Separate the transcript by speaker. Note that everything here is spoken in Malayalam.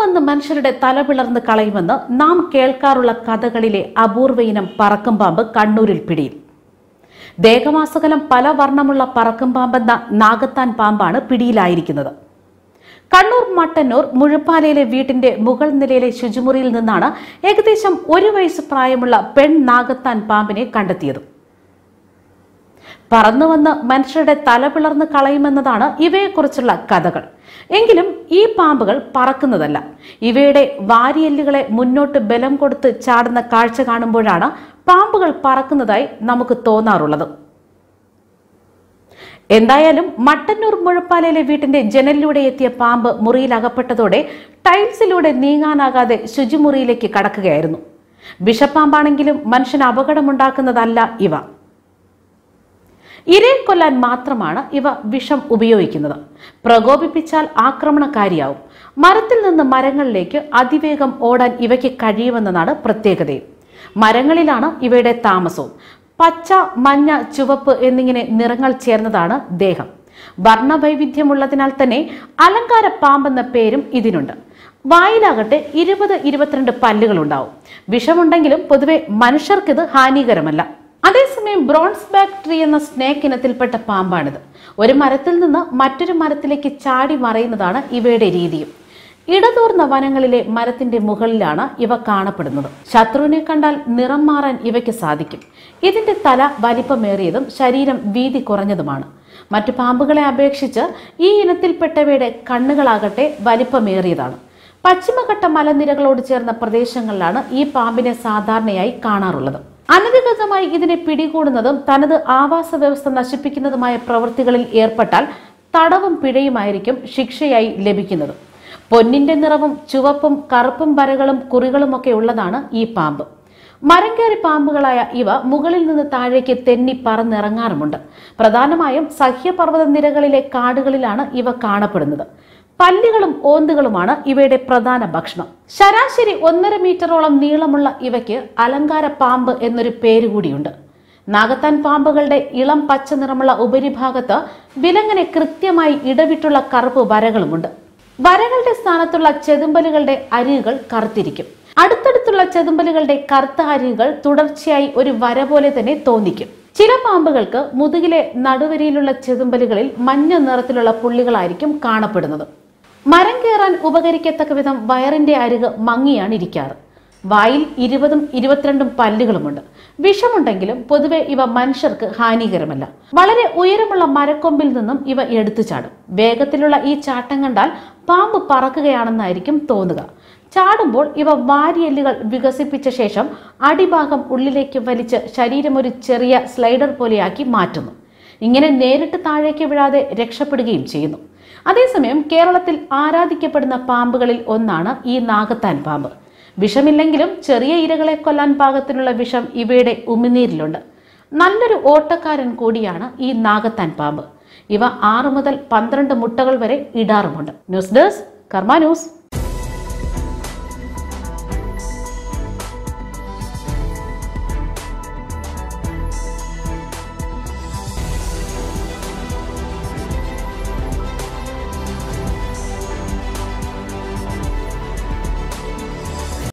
Speaker 1: വന്ന് മനുഷ്യരുടെ തല പിളർന്ന് കളയുമെന്ന് നാം കേൾക്കാറുള്ള കഥകളിലെ അപൂർവ ഇനം പറക്കും പാമ്പ് കണ്ണൂരിൽ പിടിയിൽ ദേഹമാസകലം പല വർണ്ണമുള്ള പറക്കും പാമ്പെന്ന നാഗത്താൻ പാമ്പാണ് പിടിയിലായിരിക്കുന്നത് കണ്ണൂർ മട്ടന്നൂർ മുഴുപ്പാലയിലെ വീട്ടിന്റെ മുകൾ നിലയിലെ ശുചിമുറിയിൽ നിന്നാണ് ഏകദേശം ഒരു വയസ്സ് പ്രായമുള്ള പെൺ നാഗത്താൻ പാമ്പിനെ കണ്ടെത്തിയത് പറന്നു വന്ന് മനുഷ്യരുടെ തല പിളർന്ന് കളയുമെന്നതാണ് ഇവയെക്കുറിച്ചുള്ള കഥകൾ എങ്കിലും ഈ പാമ്പുകൾ പറക്കുന്നതല്ല ഇവയുടെ വാരിയെല്ലുകളെ മുന്നോട്ട് ബലം കൊടുത്ത് ചാടുന്ന കാഴ്ച കാണുമ്പോഴാണ് പാമ്പുകൾ പറക്കുന്നതായി നമുക്ക് തോന്നാറുള്ളത് എന്തായാലും മട്ടന്നൂർ മുഴപ്പാലയിലെ വീട്ടിന്റെ ജനലിലൂടെ എത്തിയ പാമ്പ് മുറിയിൽ അകപ്പെട്ടതോടെ ടൈൽസിലൂടെ നീങ്ങാനാകാതെ ശുചിമുറിയിലേക്ക് കടക്കുകയായിരുന്നു വിഷപ്പാമ്പാണെങ്കിലും മനുഷ്യന് അപകടമുണ്ടാക്കുന്നതല്ല ഇവ ഇരയെ കൊല്ലാൻ മാത്രമാണ് ഇവ വിഷം ഉപയോഗിക്കുന്നത് പ്രകോപിപ്പിച്ചാൽ ആക്രമണകാരിയാവും മരത്തിൽ നിന്ന് മരങ്ങളിലേക്ക് അതിവേഗം ഓടാൻ ഇവയ്ക്ക് കഴിയുമെന്നതാണ് പ്രത്യേകതയും മരങ്ങളിലാണ് ഇവയുടെ താമസവും പച്ച മഞ്ഞ ചുവപ്പ് എന്നിങ്ങനെ നിറങ്ങൾ ചേർന്നതാണ് ദേഹം വർണ്ണവൈവിധ്യമുള്ളതിനാൽ തന്നെ അലങ്കാര പാമ്പെന്ന പേരും ഇതിനുണ്ട് വായിലാകട്ടെ ഇരുപത് ഇരുപത്തിരണ്ട് പല്ലുകളുണ്ടാവും വിഷമുണ്ടെങ്കിലും പൊതുവെ മനുഷ്യർക്കിത് ഹാനികരമല്ല അതേസമയം ബ്രോൺസ് ബാക്ക് ട്രീ എന്ന സ്നേക്ക് ഇനത്തിൽപ്പെട്ട പാമ്പാണിത് ഒരു മരത്തിൽ നിന്ന് മറ്റൊരു മരത്തിലേക്ക് ചാടി മറയുന്നതാണ് ഇവയുടെ രീതിയും ഇടതൂർന്ന വനങ്ങളിലെ മരത്തിന്റെ മുകളിലാണ് ഇവ കാണപ്പെടുന്നത് ശത്രുവിനെ കണ്ടാൽ നിറം മാറാൻ ഇവയ്ക്ക് സാധിക്കും ഇതിന്റെ തല വലിപ്പമേറിയതും ശരീരം വീതി കുറഞ്ഞതുമാണ് മറ്റു പാമ്പുകളെ അപേക്ഷിച്ച് ഈ ഇനത്തിൽപ്പെട്ടവയുടെ കണ്ണുകളാകട്ടെ വലിപ്പമേറിയതാണ് പശ്ചിമഘട്ട മലനിരകളോട് ചേർന്ന പ്രദേശങ്ങളിലാണ് ഈ പാമ്പിനെ സാധാരണയായി കാണാറുള്ളത് അനധികൃതമായി ഇതിനെ പിടികൂടുന്നതും തനത് ആവാസ വ്യവസ്ഥ നശിപ്പിക്കുന്നതുമായ പ്രവൃത്തികളിൽ ഏർപ്പെട്ടാൽ തടവും പിഴയുമായിരിക്കും ശിക്ഷയായി ലഭിക്കുന്നത് പൊന്നിന്റെ നിറവും ചുവപ്പും കറുപ്പും വരകളും കുറികളുമൊക്കെ ഉള്ളതാണ് ഈ പാമ്പ് മരം കയറി പാമ്പുകളായ ഇവ മുകളിൽ നിന്ന് താഴേക്ക് തെന്നി പറന്നിറങ്ങാറുമുണ്ട് പ്രധാനമായും സഹ്യപർവ്വത നിരകളിലെ കാടുകളിലാണ് ഇവ കാണപ്പെടുന്നത് പല്ലികളും ഓന്തുകളുമാണ് ഇവയുടെ പ്രധാന ഭക്ഷണം ശരാശരി ഒന്നര മീറ്ററോളം നീളമുള്ള ഇവയ്ക്ക് അലങ്കാര പാമ്പ് എന്നൊരു പേര് കൂടിയുണ്ട് നാഗത്താൻ പാമ്പുകളുടെ ഇളം പച്ച നിറമുള്ള ഉപരിഭാഗത്ത് വിലങ്ങനെ കൃത്യമായി ഇടവിട്ടുള്ള കറുപ്പ് വരകളുമുണ്ട് വരകളുടെ സ്ഥാനത്തുള്ള ചെതുമ്പലുകളുടെ അരികുകൾ കറുത്തിരിക്കും അടുത്തടുത്തുള്ള ചെതുമ്പലുകളുടെ കറുത്ത അരികുകൾ തുടർച്ചയായി ഒരു വര പോലെ തന്നെ തോന്നിക്കും ചില പാമ്പുകൾക്ക് മുതുകിലെ നടുവരിയിലുള്ള ചെതുമ്പലുകളിൽ മഞ്ഞ നിറത്തിലുള്ള പുള്ളികളായിരിക്കും കാണപ്പെടുന്നത് മരം കയറാൻ ഉപകരിക്കത്തക്ക വിധം വയറിന്റെ അരിക് മങ്ങിയാണ് ഇരിക്കാറ് വായിൽ ഇരുപതും ഇരുപത്തിരണ്ടും പല്ലുകളുമുണ്ട് വിഷമുണ്ടെങ്കിലും പൊതുവെ ഇവ മനുഷ്യർക്ക് ഹാനികരമല്ല വളരെ ഉയരമുള്ള മരക്കൊമ്പിൽ നിന്നും ഇവ എടുത്തു ചാടും വേഗത്തിലുള്ള ഈ ചാട്ടം കണ്ടാൽ പാമ്പ് പറക്കുകയാണെന്നായിരിക്കും തോന്നുക ചാടുമ്പോൾ ഇവ വാരിയെല്ലുകൾ വികസിപ്പിച്ച ശേഷം അടിഭാഗം ഉള്ളിലേക്ക് വലിച്ച് ശരീരം ഒരു ചെറിയ സ്ലൈഡർ പോലെയാക്കി മാറ്റുന്നു ഇങ്ങനെ നേരിട്ട് താഴേക്ക് വീഴാതെ രക്ഷപ്പെടുകയും ചെയ്യുന്നു അതേസമയം കേരളത്തിൽ ആരാധിക്കപ്പെടുന്ന പാമ്പുകളിൽ ഒന്നാണ് ഈ നാഗത്താൻ പാമ്പ് വിഷമില്ലെങ്കിലും ചെറിയ ഇരകളെ കൊല്ലാൻ പാകത്തിനുള്ള വിഷം ഇവയുടെ ഉമിനീരിലുണ്ട് നല്ലൊരു ഓട്ടക്കാരൻ കൂടിയാണ് ഈ നാഗത്താൻ പാമ്പ് ഇവ ആറ് മുതൽ പന്ത്രണ്ട് മുട്ടകൾ വരെ ഇടാറുമുണ്ട് ന്യൂസ് ഡെസ്ക് കർമ്മ ന്യൂസ്